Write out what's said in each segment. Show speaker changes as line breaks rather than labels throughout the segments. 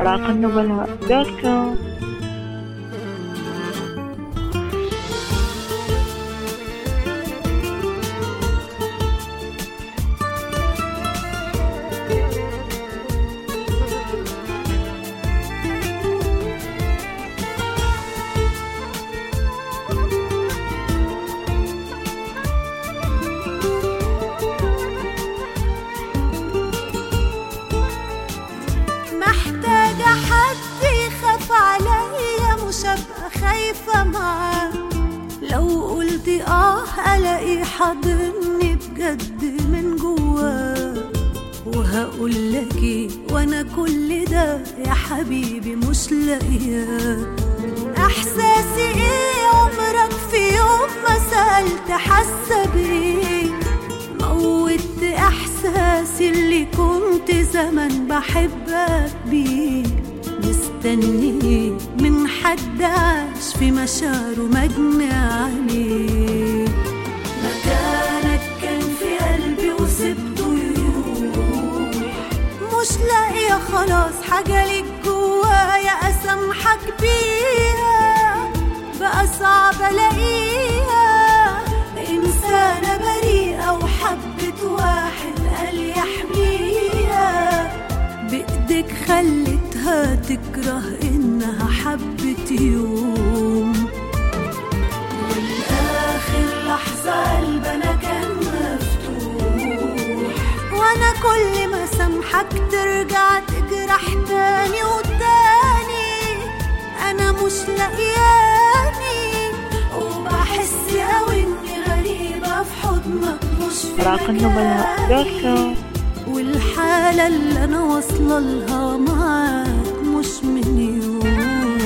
راق النبلاء دوت كوم
محتاجة حد يخاف عليا مش هبقى خايفة معاه لو قلت اه الاقي حاضني بجد من جواه وهقول لك ايه وانا كل ده يا حبيبي مش لاقياه احساسي ايه عمرك في يوم ما سألت حاسة بايه موت احساسي اللي كنت زمان بحبك بيه مستني من حد عاش في مشاعره مجني عليه مكانك كان في قلبي وسبته يروح مش لاقية خلاص حاجة ليك جوايا أسامحك بيها بقى صعب ألاقيها إنسانة بريئة وحبت واحد قال يحميها بإيدك خلتها تكره إنها حبت يوم والآخر لحظة قلبنا كان مفتوح وأنا كل ما سامحك ترجع تجرح تاني وتاني أنا مش لاقياني وبحس أوي إني غريبة في حضنك مش في
راق النبلاء دوت كوم
والحالة اللي أنا واصلة لها معاك مش من يوم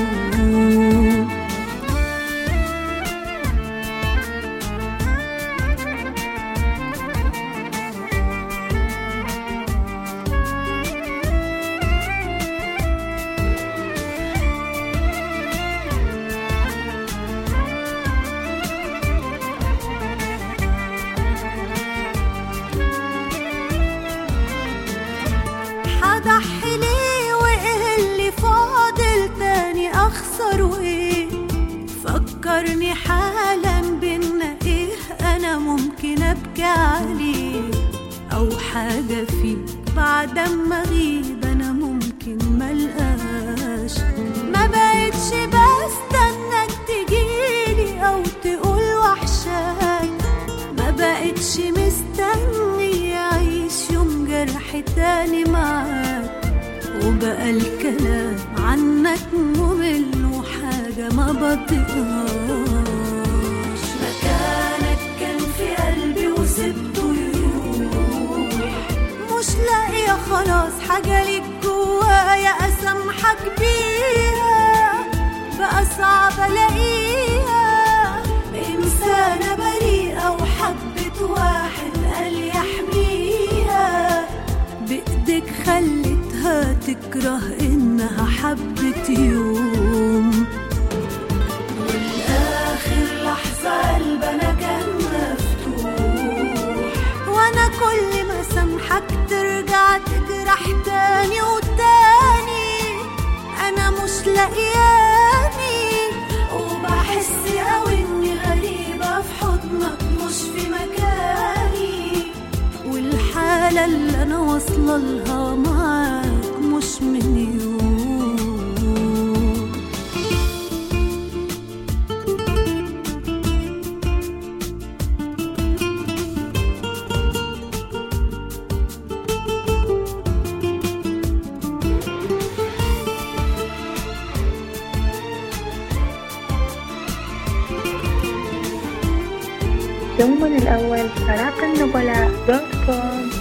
هضحي ليه وايه اللي فاضل تاني اخسره ايه فكرني حالا بينا ايه انا ممكن ابكي عليه او حاجة فيك بعد ما اغيب انا ممكن ملقاش ما بقتش بستناك تجيلي او تقول وحشاك ما بقتش مستني اعيش يوم جرح تاني معاك وبقى الكلام عنك ممل وحاجة ما بطيقهاش مكانك كان في قلبي وسبته يروح مش لاقية خلاص حاجة ليك جوايا أسامحك بيها بقى صعب ألاقيها إنسانة بريئة وحبت واحد قال يحميها بإيدك خلتها تكره إنها حبت يوم والآخر لحظة قلبنا كان مفتوح وأنا كل ما سامحك ترجع تجرح تاني وتاني أنا مش لاقياني وبحس أوي إني غريبة في حضنك مش في مكاني والحالة اللي أنا واصلة لها معاك مش من يوم
يومنا الأول راق النبلاء دوت كوم